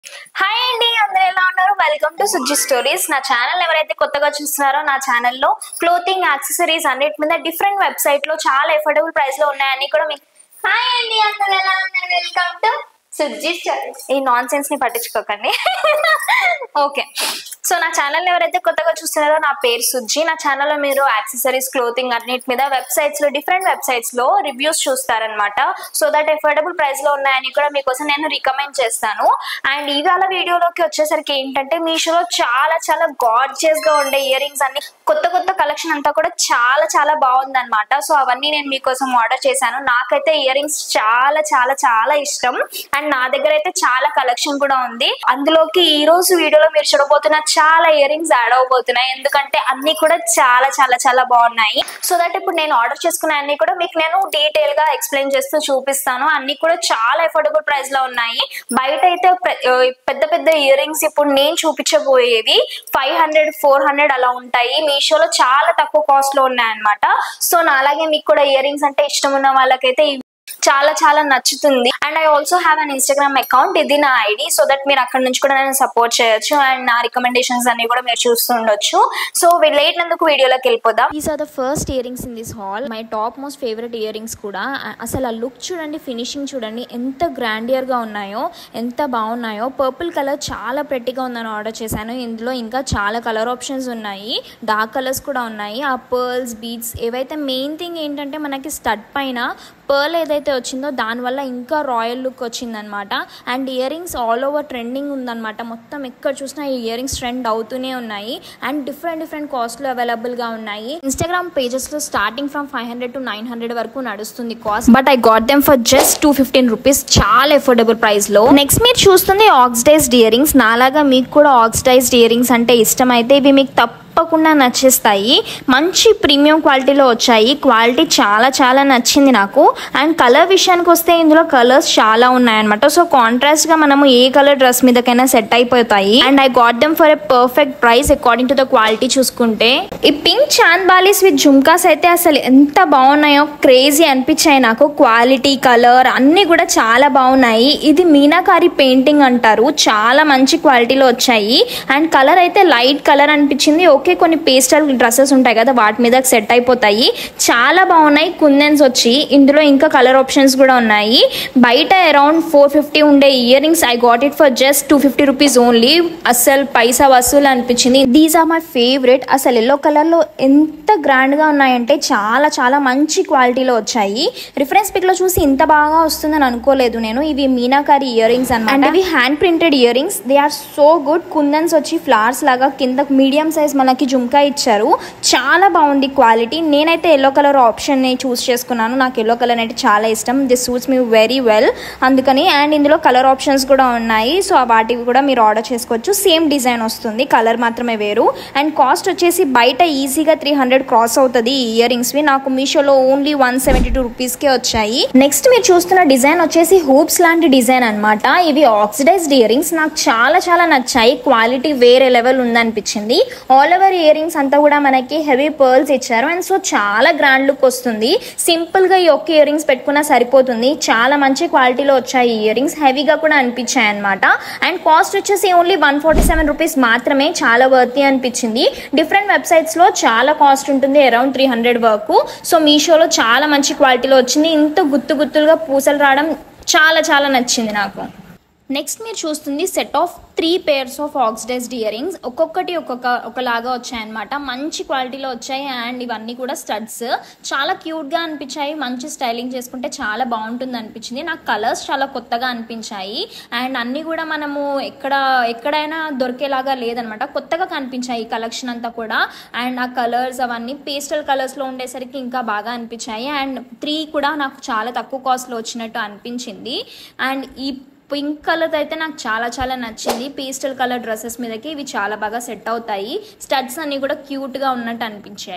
hi అండి అందరూ ఎలా ఉన్నారు వెల్కమ్ టు సుజ్జి స్టోరీస్ నా ఛానల్ ఎవరైతే కొత్తగా చూస్తున్నారో నా ఛానల్లో క్లోతింగ్ యాక్సెసరీస్ అన్నిటి మీద డిఫరెంట్ వెబ్సైట్ లో చాలా ఎఫోర్డబుల్ ప్రైస్ లో ఉన్నాయని కూడా మీకు హాయ్ అండి అందరూ ఎలా ఉన్నారు వెల్కమ్ టు సుజ్జి స్టోరీస్ ఈ నాన్ సెన్స్ ని పట్టించుకోకండి ఓకే సో నా ఛానల్ ఎవరైతే కొత్తగా చూస్తున్నారో నా పేరు సుజ్జి నా ఛానల్లో మీరు యాక్సెసరీస్ క్లోతింగ్ అన్నిటి మీద వెబ్సైట్స్ లో డిఫరెంట్ వెబ్సైట్స్ లో రివ్యూస్ చూస్తారనమాట సో దట్ ఎఫోర్డబుల్ ప్రైస్ లో ఉన్నాయని కూడా మీకోసం నేను రికమెండ్ చేస్తాను అండ్ ఇవాళ వీడియోలోకి వచ్చేసరికి ఏంటంటే మీషోలో చాలా చాలా గార్జియస్ గా ఉండే ఇయర్ రింగ్స్ అన్ని కొత్త కొత్త కలెక్షన్ అంతా కూడా చాలా చాలా బాగుందన్నమాట సో అవన్నీ నేను మీకోసం ఆర్డర్ చేశాను నాకైతే ఇయర్ రింగ్స్ చాలా చాలా చాలా ఇష్టం అండ్ నా దగ్గర అయితే చాలా కలెక్షన్ కూడా ఉంది అందులోకి ఈ రోజు వీడియోలో మీరు చూడబోతున్న చాలా ఇయర్ రింగ్స్ యాడ్ అవబోతున్నాయి ఎందుకంటే అన్ని కూడా చాలా చాలా చాలా బాగున్నాయి సో దట్ ఇప్పుడు నేను ఆర్డర్ చేసుకున్న అన్ని కూడా మీకు నేను డీటెయిల్ గా ఎక్స్ప్లెయిన్ చేస్తూ చూపిస్తాను అన్ని కూడా చాలా ఎఫోర్డబుల్ ప్రైస్ లో ఉన్నాయి బయట అయితే ప్ర- ఆ, పెద్ద పెద్ద ఇయర్ రింగ్స్ ఇప్పుడు నేను చూపించబోయేవి ఫైవ్ హండ్రెడ్ ఫోర్ హండ్రెడ్ అలా ఉంటాయి మీషోలో చాలా తక్కువ కాస్ట్ లో ఉన్నాయి అనమాట సో నా అలాగే మీకు కూడా ఇయర్ రింగ్స్ అంటే ఇష్టం ఉన్న వాళ్ళకైతే ఇవి చాలా చాలా నచ్చుతుంది and I also have an Instagram account ఇది నా ఐడి సో దట్ మీరు అక్కడ నుంచి కూడా నేను సపోర్ట్ చేయొచ్చు అండ్ నా రికమెండేషన్స్ అన్ని కూడా మీరు చూస్తుండొచ్చు సో లేట్ నందుకు వీడియోలోకి వెళ్ళిపోదాం these are the first earrings in this haul my top most favourite earrings కూడా అ- అసలు ఆ లుక్ చూడండి ఫినిషింగ్ చూడండి ఎంత గ్రాండియర్గా ఉన్నాయో ఎంత బాగున్నాయో పర్పుల్ కలర్ చాలా ప్రెట్టిగా ఉందని ఆర్డర్ చేశాను ఇందులో ఇంకా చాలా కలర్ ఆప్షన్స్ ఉన్నాయి డార్క్ కలర్స్ కూడా ఉన్నాయి ఆ పర్ల్స్ బీడ్స్ ఏవైతే మెయిన్ థింగ్ ఏంటంటే మనకి స్టడ్ పైన పర్ల్ ఏదైతే వచ్చిందో దానివల్ల ఇంకా రాయల్ లుక్ వచ్చిందనమాట and earrings all over trending ఉందన్నమాట మొత్తం ఎక్కడ చూసినా ఈ ఇయర్ రింగ్స్ ట్రెండ్ అవుతూనే ఉన్నాయి అండ్ డిఫరెంట్ డిఫరెంట్ కాస్ట్లో అవైలబుల్గా ఉన్నాయి ఇన్స్టాగ్రామ్ పేజెస్లో starting from five hundred to nine hundred వరకు నడుస్తుంది cost but I got them for just two fifteen rupees చాలా ఎఫోర్డబుల్ ప్రైస్లో నెక్స్ట్ మీరు చూస్తుంది ఆక్సిడైజ్డ్ ఇయర్ రింగ్స్ నాలాగా మీకు కూడా ఆక్సిడైజ్డ్ ఇయర్ రింగ్స్ అంటే ఇష్టం అయితే ఇవి మీకు తప్ప తప్పకుండా నచ్చేస్తాయి మంచి ప్రీమియం క్వాలిటీలో వచ్చాయి క్వాలిటీ చాలా చాలా నచ్చింది నాకు అండ్ కలర్ విషయానికి వస్తే ఇందులో కలర్స్ చాలా ఉన్నాయన్నమాట సో కాంట్రాస్ట్ గా మనము ఏ కలర్ డ్రెస్ మీదకైనా సెట్ అయిపోతాయి and I got them for a perfect price according to the quality చూసుకుంటే ఈ pink chandbalis with jhumkas అయితే అసలు ఎంత బాగున్నాయో క్రేజీ అనిపించాయి నాకు క్వాలిటీ కలర్ అన్నీ కూడా చాలా బాగున్నాయి ఇది మీనాకారి పెయింటింగ్ అంటారు చాలా మంచి క్వాలిటీలో వచ్చాయి అండ్ కలర్ అయితే లైట్ కలర్ అనిపించింది ఓకే కొన్ని పేస్టల్ డ్రెస్సెస్ ఉంటాయి కదా వాటి మీద సెట్ అయిపోతాయి చాలా బాగున్నాయి కుందన్స్ వచ్చి ఇందులో ఇంకా కలర్ ఆప్షన్స్ కూడా ఉన్నాయి బయట అరౌండ్ ఫోర్ ఫిఫ్టీ ఉండే earrings I got it for just two fifty rupees only అసలు పైసా వసూలు అనిపించింది దీస్ ఆర్ మై ఫేవరెట్ అసలు ఎల్లో కలర్లో ఎంత గ్రాండ్గా ఉన్నాయంటే చాలా చాలా మంచి క్వాలిటీలో వచ్చాయి రిఫరెన్స్ పిక్లో చూసి ఇంత బాగా వస్తుందని అనుకోలేదు నేను ఇవి మీనాకారి ఇయర్ రింగ్స్ అనమాట ఇవి hand printed earrings they are so good kundans వచ్చి ఫ్లవర్స్ లాగా కింద మీడియం సైజ్ మనకి జుంకా ఇచ్చారు చాలా బాగుంది క్వాలిటీ నేనైతే ఎల్లో కలర్ ఆప్షన్ ని చూస్ చేసుకున్నాను నాకు ఎల్లో కలర్ అయితే చాలా ఇష్టం this suits me very well అందుకని అండ్ ఇందులో కలర్ ఆప్షన్స్ కూడా ఉన్నాయి సో వాటివి కూడా మీరు ఆర్డర్ చేసుకోవచ్చు సేమ్ డిజైన్ వస్తుంది కలర్ మాత్రమే వేరు అండ్ కాస్ట్ వచ్చేసి బయట ఈజీగా త్రీ హండ్రెడ్ క్రాస్ అవుతుంది ఈ ఇయర్ రింగ్స్వి నాకు మీషోలో ఓన్లీ వన్ సెవెంటీ టూ రూపీస్కే వచ్చాయి నెక్స్ట్ మీరు చూస్తున్న డిజైన్ వచ్చేసి హూప్స్ లాంటి డిజైన్ అన్నమాట ఇవి ఆక్సిడైజ్డ్ ఇయర్ రింగ్స్ నాకు చాలా చాలా నచ్చాయి క్వాలిటీ వేరే లెవెల్ ఉందనిపించింది ఆల్ ఓవర్ ఇయర్ రింగ్స్ అంతా కూడా మనకి హెవీ పర్ల్స్ ఇచ్చారు అండ్ సో చాలా గ్రాండ్ లుక్ వస్తుంది సింపుల్ గా ఈ ఒక్క ఇయర్ రింగ్స్ పెట్టుకున్నా సరిపోతుంది చాలా మంచి క్వాలిటీలో వచ్చాయి ఇయర్ రింగ్స్ హెవీగా కూడా అనిపించాయి అనమాట అండ్ కాస్ట్ వచ్చేసి only one forty seven rupees మాత్రమే చాలా వర్తి అనిపించింది డిఫరెంట్ వెబ్సైట్స్ లో చాలా కాస్ట్ ఉంటుంది అరౌండ్ త్రీ హండ్రెడ్ వరకు సో మీషోలో చాలా మంచి క్వాలిటీలో వచ్చింది ఇంత గుత్తు గుత్తులుగా పూసలు రావడం చాలా చాలా నచ్చింది నాకు నెక్స్ట్ మీరు చూస్తుంది set of three pairs of oxidised earrings ఒక్కొక్కటి ఒక్కొక్క ఒకలాగా వచ్చాయన్నమాట మంచి క్వాలిటీలో వచ్చాయి అండ్ ఇవన్నీ కూడా స్టడ్స్ చాలా క్యూట్గా అనిపించాయి మంచి స్టైలింగ్ చేసుకుంటే చాలా బాగుంటుంది అనిపించింది నాకు కలర్స్ చాలా కొత్తగా అనిపించాయి అండ్ అన్నీ కూడా మనము ఎక్కడ ఎక్కడైనా దొరికేలాగా లేదనమాట కొత్తగా కనిపించాయి ఈ కలెక్షన్ అంతా కూడా అండ్ ఆ కలర్స్ అవన్నీ పేస్టల్ కలర్స్లో ఉండేసరికి ఇంకా బాగా అనిపించాయి అండ్ త్రీ కూడా నాకు చాలా తక్కువ కాస్ట్లో వచ్చినట్టు అనిపించింది అండ్ ఈ పింక్ కలర్ అయితే నాకు చాలా చాలా నచ్చింది పేస్టల్ కలర్ డ్రెస్సెస్ మీదకి ఇవి చాలా బాగా సెట్ అవుతాయి స్టడ్స్ అన్ని కూడా క్యూట్గా ఉన్నట్టు అనిపించాయి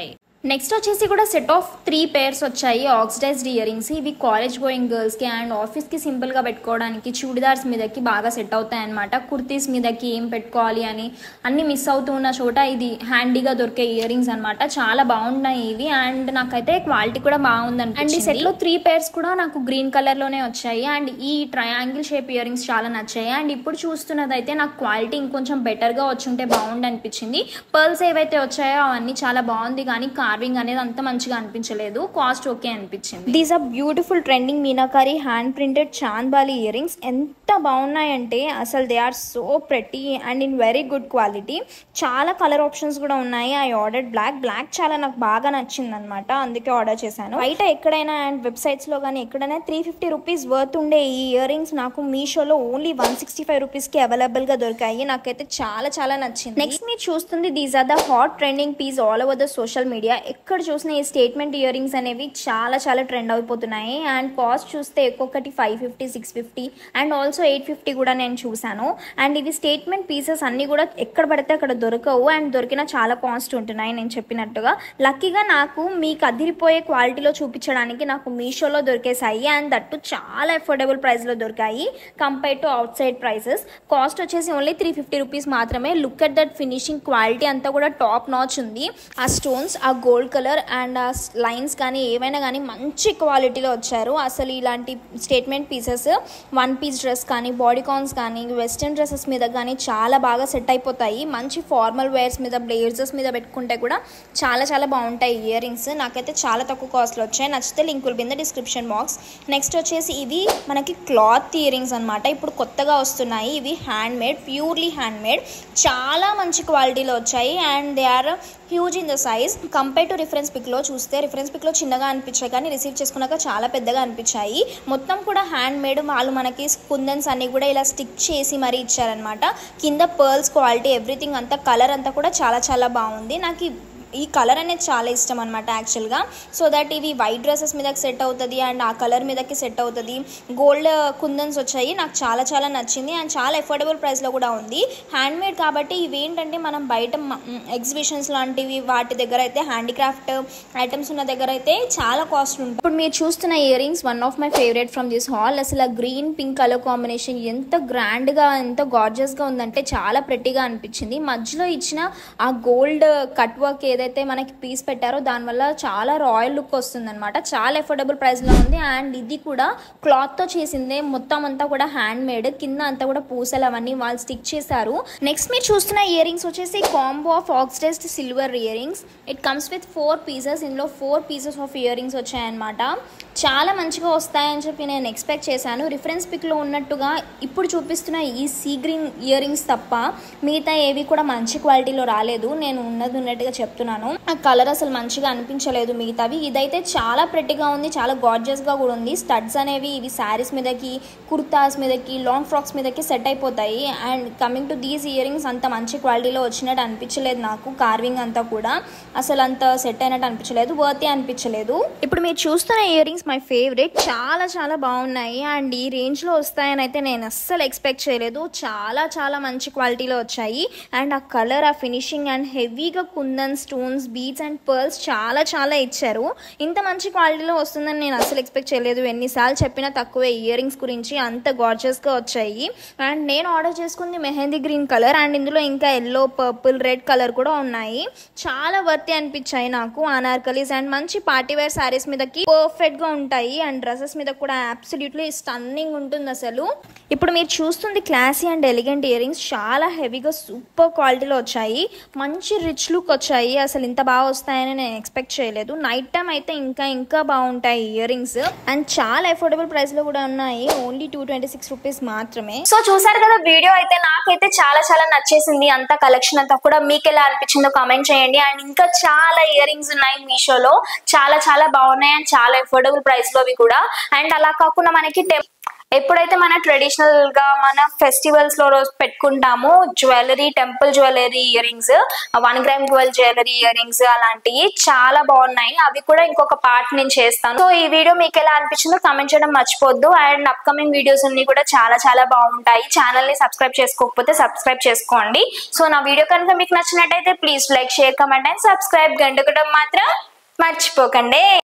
నెక్స్ట్ వచ్చేసి కూడా సెట్ ఆఫ్ త్రీ పేర్స్ వచ్చాయి ఆక్సిడైజ్డ్ ఇయర్ రింగ్స్ ఇవి కాలేజ్ గోయింగ్ గర్ల్స్కి అండ్ ఆఫీస్కి సింపుల్గా పెట్టుకోవడానికి చూడిదార్స్ మీదకి బాగా సెట్ అవుతాయి అనమాట కుర్తీస్ మీదకి ఏం పెట్టుకోవాలి అని అన్ని మిస్ అవుతూ ఉన్న చోట ఇది హ్యాండీగా దొరికే ఇయర్ రింగ్స్ అనమాట చాలా బాగున్నాయి ఇవి అండ్ నాకైతే క్వాలిటీ కూడా బాగుంది అండ్ ఈ సెట్లో త్రీ పేర్స్ కూడా నాకు గ్రీన్ కలర్లోనే వచ్చాయి అండ్ ఈ ట్రయాంగిల్ షేప్ ఇయర్ రింగ్స్ చాలా నచ్చాయి అండ్ ఇప్పుడు చూస్తున్నదైతే నాకు క్వాలిటీ ఇంకొంచెం బెటర్గా వచ్చుంటే బాగుండి అనిపించింది పర్ల్స్ ఏవైతే వచ్చాయో అవన్నీ చాలా బాగుంది కానీ కార్వింగ్ అనేది అంత మంచిగా అనిపించలేదు కాస్ట్ ఓకే అనిపించింది these are beautiful trending meenakari hand printed chandbali earrings ఎంత బాగున్నాయంటే అసలు they are so pretty and in very good quality చాలా కలర్ ఆప్షన్స్ కూడా ఉన్నాయి ఐ ఆర్డర్ బ్లాక్ బ్లాక్ చాలా నాకు బాగా నచ్చింది అనమాట అందుకే ఆర్డర్ చేశాను బయట ఎక్కడైనా అండ్ వెబ్సైట్స్లో కానీ ఎక్కడైనా త్రీ ఫిఫ్టీ రూపీస్ వర్త్ ఉండే ఈ ఇయర్ రింగ్స్ నాకు మీషోలో ఓన్లీ వన్ సిక్స్టీ ఫైవ్ రూపీస్కి అవైలబుల్గా దొరికాయి నాకైతే చాలా చాలా నచ్చింది నెక్స్ట్ మీరు చూస్తుంది these are the hot trending piece all over the social media ఎక్కడ చూసిన ఈ స్టేట్మెంట్ ఇయర్ రింగ్స్ అనేవి చాలా చాలా ట్రెండ్ అయిపోతున్నాయి అండ్ కాస్ట్ చూస్తే ఒక్కొక్కటి five fifty six fifty and also eight fifty కూడా నేను చూశాను అండ్ ఇవి స్టేట్మెంట్ పీసెస్ అన్నీ కూడా ఎక్కడ పడితే అక్కడ దొరకవు అండ్ దొరికినా చాలా కాస్ట్ ఉంటున్నాయి నేను చెప్పినట్టుగా లక్కీగా నాకు మీకు అదిరిపోయే క్వాలిటీలో చూపించడానికి నాకు మీషోలో దొరికేసాయి అండ్ దట్టు చాలా అఫోర్డబుల్ ప్రైస్లో దొరికాయి compare to outside prices cost వచ్చేసి ఓన్లీ త్రీ ఫిఫ్టీ రూపీస్ మాత్రమే look at that finishing quality అంతా కూడా టాప్ నాచ్ ఉంది ఆ స్టోన్స్ ఆ గోల్డ్ కలర్ అండ్ ఆ లైన్స్ కానీ ఏవైనా కానీ మంచి క్వాలిటీలో వచ్చారు అసలు ఇలాంటి statement pieces one piece dress కానీ బాడీకాన్స్ కానీ వెస్ట్రన్ డ్రెస్సెస్ మీద కానీ చాలా బాగా సెట్ అయిపోతాయి మంచి ఫార్మల్ వేర్స్ మీద బ్లేజర్స్ మీద పెట్టుకుంటే కూడా చాలా చాలా బాగుంటాయి ఇయర్ రింగ్స్ నాకైతే చాలా తక్కువ కాస్ట్లో వచ్చాయి నచ్చితే link will be in the description box next వచ్చేసి ఇవి మనకి క్లాత్ ఇయర్ రింగ్స్ అనమాట ఇప్పుడు కొత్తగా వస్తున్నాయి ఇవి hand made purely hand made చాలా మంచి క్వాలిటీలో వచ్చాయి and they are huge in the size compare to reference పిక్లో చూస్తే రిఫరెన్స్ పిక్లో చిన్నగా అనిపించాయి కానీ రిసీవ్ చేసుకున్నాక చాలా పెద్దగా అనిపించాయి మొత్తం కూడా హ్యాండ్ మేడ్ వాళ్ళు మనకి కుందన్స్ అన్ని కూడా ఇలా స్టిక్ చేసి మరీ ఇచ్చారనమాట కింద పర్ల్స్ క్వాలిటీ ఎవ్రీథింగ్ అంతా కలర్ అంతా కూడా చాలా చాలా బాగుంది నాకు ఈ- ఈ కలర్ అనేది చాలా ఇష్టం అనమాట యాక్చువల్గా సో దట్ ఇవి వైట్ డ్రెస్సెస్ మీదకి సెట్ అవుతుంది అండ్ ఆ కలర్ మీదకి సెట్ అవుతుంది గోల్డ్ కుందన్స్ వచ్చాయి నాకు చాలా చాలా నచ్చింది అండ్ చాలా అఫోర్డబుల్ ప్రైస్లో కూడా ఉంది హ్యాండ్ మేడ్ కాబట్టి ఇవి ఏంటంటే మనం బయట ఎగ్జిబిషన్స్ లాంటివి వాటి దగ్గర అయితే హ్యాండిక్రాఫ్ట్ ఐటమ్స్ ఉన్న దగ్గర అయితే చాలా కాస్ట్ ఉంటుంది ఇప్పుడు మీరు చూస్తున్న earrings one of my favourite from this haul అసలు గ్రీన్ పింక్ కలర్ కాంబినేషన్ ఎంత గ్రాండ్గా ఎంత గార్జియస్గా ఉందంటే చాలా ప్రెట్టిగా అనిపించింది మధ్యలో ఇచ్చిన ఆ గోల్డ్ కట్ వర్క్ ఏదైతే మనకి పీస్ పెట్టారో దానివల్ల చాలా రాయల్ లుక్ వస్తుంది అనమాట చాలా అఫోర్డబుల్ ప్రైస్లో ఉంది అండ్ ఇది కూడా క్లాత్తో చేసిందే మొత్తం అంతా కూడా హ్యాండ్ మేడ్ కింద అంతా కూడా పూసలు అవన్నీ వాళ్ళు స్టిక్ చేశారు నెక్స్ట్ మీరు చూస్తున్న ఇయర్ రింగ్స్ వచ్చేసి combo of oxidised silver earrings it comes with four pieces ఇందులో four pieces of earrings వచ్చాయన్నమాట చాలా మంచిగా వస్తాయని చెప్పి నేను ఎక్స్పెక్ట్ చేశాను రిఫరెన్స్ పిక్లో ఉన్నట్టుగా ఇప్పుడు చూపిస్తున్న ఈ సీ గ్రీన్ ఇయర్ రింగ్స్ తప్ప మిగతా ఏవి కూడా మంచి క్వాలిటీలో రాలేదు నేను ఉన్నది ఉన్నట్టుగా చెప్తున్నాను ఆ కలర్ అసలు మంచిగా అనిపించలేదు మిగతావి ఇదైతే చాలా ప్రెట్టిగా ఉంది చాలా గార్జియస్గా కూడా ఉంది స్టడ్స్ అనేవి ఇవి శారీస్ మీదకి కుర్తాస్ మీదకి లాంగ్ ఫ్రాక్స్ మీదకి సెట్ అయిపోతాయి and coming to these earrings అంత మంచి క్వాలిటీలో వచ్చినట్టు అనిపించలేదు నాకు కార్వింగ్ అంతా కూడా అసలు అంత సెట్ అయినట్టు అనిపించలేదు వర్తీ అనిపించలేదు ఇప్పుడు మీరు చూస్తున్న ఇయర్ రింగ్స్ మై ఫేవరెట్ చాలా చాలా బాగున్నాయి అండ్ ఈ రేంజ్లో వస్తాయని అయితే నేను అస్సలు ఎక్స్పెక్ట్ చేయలేదు చాలా చాలా మంచి క్వాలిటీలో వచ్చాయి అండ్ ఆ కలర్ ఆ ఫినిషింగ్ అండ్ హెవీగా kundan stones beads and pearls చాలా చాలా ఇచ్చారు ఇంత మంచి క్వాలిటీలో వస్తుందని నేను అస్సలు ఎక్స్పెక్ట్ చేయలేదు ఎన్నిసార్లు చెప్పినా తక్కువే ఇయర్ రింగ్స్ గురించి అంత గార్జియస్గా వచ్చాయి అండ్ నేను ఆర్డర్ చేసుకుంది మెహందీ గ్రీన్ కలర్ అండ్ ఇందులో ఇంకా ఎల్లో పర్పుల్ రెడ్ కలర్ కూడా ఉన్నాయి చాలా వర్తి అనిపించాయి నాకు అనార్కలీస్ అండ్ మంచి పార్టీ వేర్ శారీస్ మీదకి పర్ఫెక్ట్ గా ఉంటాయి అండ్ డ్రెస్సెస్ మీద కూడా అబ్సల్యూట్లీ స్టన్నింగ్ ఉంటుంది అసలు ఇప్పుడు మీరు చూస్తుంది classy and elegant earrings చాలా హెవీగా సూపర్ క్వాలిటీలో వచ్చాయి మంచి రిచ్ లుక్ వచ్చాయి అసలు ఇంత బాగా వస్తాయని నేను ఎక్స్పెక్ట్ చేయలేదు నైట్ టైం అయితే ఇంకా ఇంకా బాగుంటాయి ఇయర్ రింగ్స్ అండ్ చాలా అఫోర్డబుల్ ప్రైస్ లో కూడా ఉన్నాయి only two twenty six rupees మాత్రమే సో చూసారు కదా వీడియో అయితే నాకైతే చాలా చాలా నచ్చేసింది అంత కలెక్షన్ అంతా కూడా మీకు ఎలా అనిపించిందో కామెంట్ చేయండి అండ్ ఇంకా చాలా ఇయర్ రింగ్స్ ఉన్నాయి మీషోలో చాలా చాలా బాగున్నాయి అండ్ చాలా అఫోర్డబుల్ ప్రైస్ లో అవి కూడా అండ్ అలా కాకుండా మనకి టెం- ఎప్పుడైతే మన ట్రెడిషనల్ గా మన ఫెస్టివల్స్ లో రోజు పెట్టుకుంటామో jewellery temple jewellery earrings one gram gold jewellery earrings అలాంటివి చాలా బాగున్నాయి అవి కూడా ఇంకొక పార్ట్ నేను చేస్తాను సో ఈ వీడియో మీకు ఎలా అనిపించిందో కామెంట్ చేయడం మర్చిపోద్దు అండ్ అప్కమింగ్ వీడియోస్ అన్ని కూడా చాలా చాలా బాగుంటాయి ఛానల్ ని సబ్స్క్రైబ్ చేసుకోకపోతే సబ్స్క్రైబ్ చేసుకోండి సో నా వీడియో కనుక మీకు నచ్చినట్టయితే please like share comment and subscribe గంటకడం మాత్రం మర్చిపోకండి